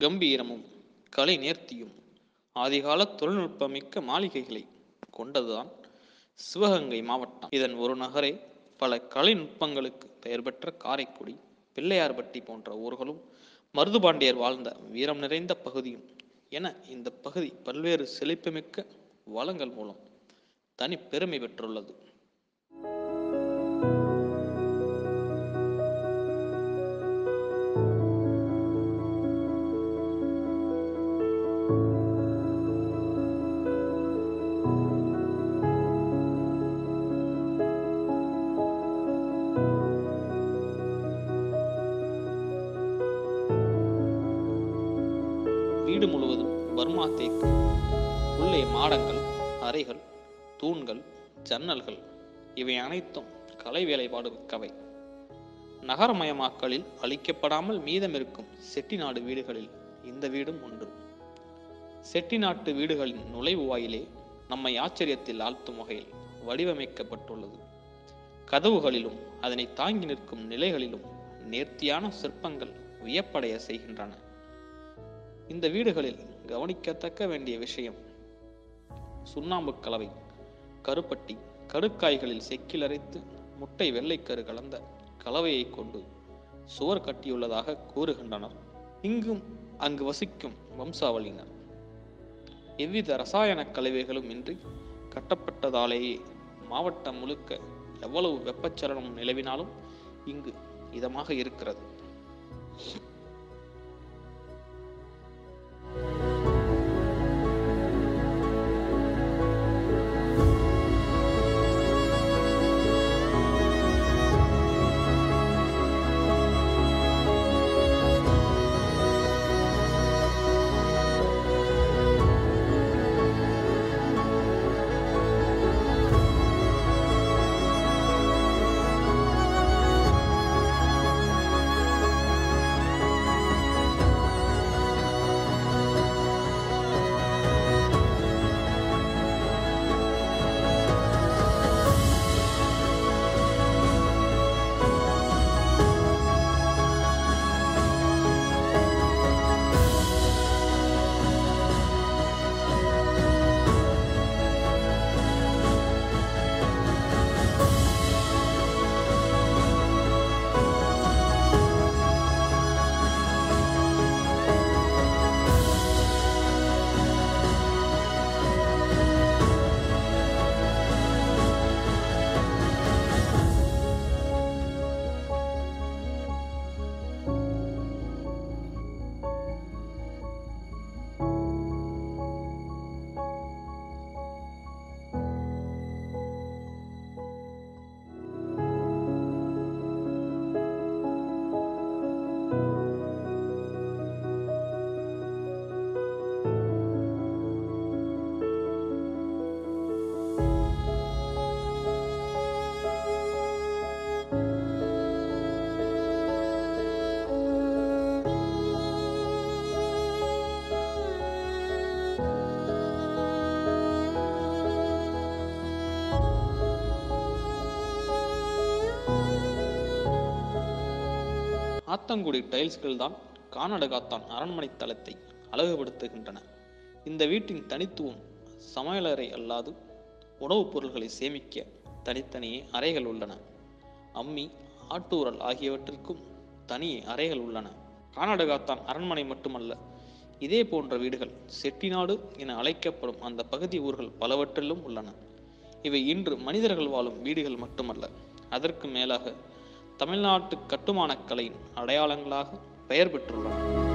கம்பீரமும் கலை நேர்த்தியும் ஆதிகால தொழில்நுட்பமிக்க மாளிகைகளை கொண்டதுதான் சிவகங்கை மாவட்டம் இதன் ஒரு நகரே பல கலை நுட்பங்களுக்கு பெயர் பெற்ற காரைக்குடி பிள்ளையார்பட்டி போன்ற ஊர்களும் மருதுபாண்டியர் வாழ்ந்த வீரம் நிறைந்த பகுதியும் என இந்த பகுதி பல்வேறு செழிப்புமிக்க வளங்கள் மூலம் தனி பெருமை பெற்றுள்ளது வீடு முழுவதும் பர்மா தேக்கு உள்ளே மாடங்கள் அறைகள் தூண்கள் ஜன்னல்கள் இவை அனைத்தும் கலை வேலைப்பாடு மிக்கவை நகரமயமாக்கலில் அழிக்கப்படாமல் மீதமிருக்கும் செட்டிநாடு வீடுகளில் இந்த வீடும் ஒன்று செட்டிநாட்டு வீடுகளின் நுழைவு வாயிலே நம்மை ஆச்சரியத்தில் ஆழ்த்தும் வகையில் வடிவமைக்கப்பட்டுள்ளது கதவுகளிலும் அதனை தாங்கி நிற்கும் நிலைகளிலும் நேர்த்தியான சிற்பங்கள் வியப்படைய செய்கின்றன இந்த வீடுகளில் கவனிக்கத்தக்க வேண்டிய விஷயம் சுண்ணாம்பு கலவை கருப்பட்டி கடுக்காய்களில் செக்கில் அரைத்து முட்டை வெள்ளைக்கரு கலந்த கலவையை கொண்டு சுவர் கட்டியுள்ளதாக கூறுகின்றனர் இங்கும் அங்கு வசிக்கும் வம்சாவளியினர் எவ்வித ரசாயன கலவைகளும் இன்றி கட்டப்பட்டதாலேயே மாவட்டம் முழுக்க எவ்வளவு வெப்பச்சலனம் நிலவினாலும் இங்கு இதமாக இருக்கிறது ஆத்தங்குடி டைல்ஸ்கள் தான் கானடகாத்தான் அரண்மனை தளத்தை அழகுபடுத்துகின்றன இந்த வீட்டின் தனித்துவம் சமையலறை அல்லாது உணவுப் பொருள்களை சேமிக்க தனித்தனியே அறைகள் உள்ளன அம்மி ஆட்டூரல் ஆகியவற்றிற்கும் தனியே அறைகள் உள்ளன கானடகாத்தான் அரண்மனை மட்டுமல்ல இதே போன்ற வீடுகள் செட்டிநாடு என அழைக்கப்படும் அந்த பகுதி ஊர்கள் பலவற்றிலும் உள்ளன இவை இன்று மனிதர்கள் வாழும் வீடுகள் மட்டுமல்ல அதற்கு மேலாக தமிழ்நாட்டு கட்டுமானக் கலையின் அடையாளங்களாக பெயர் பெற்றுள்ளன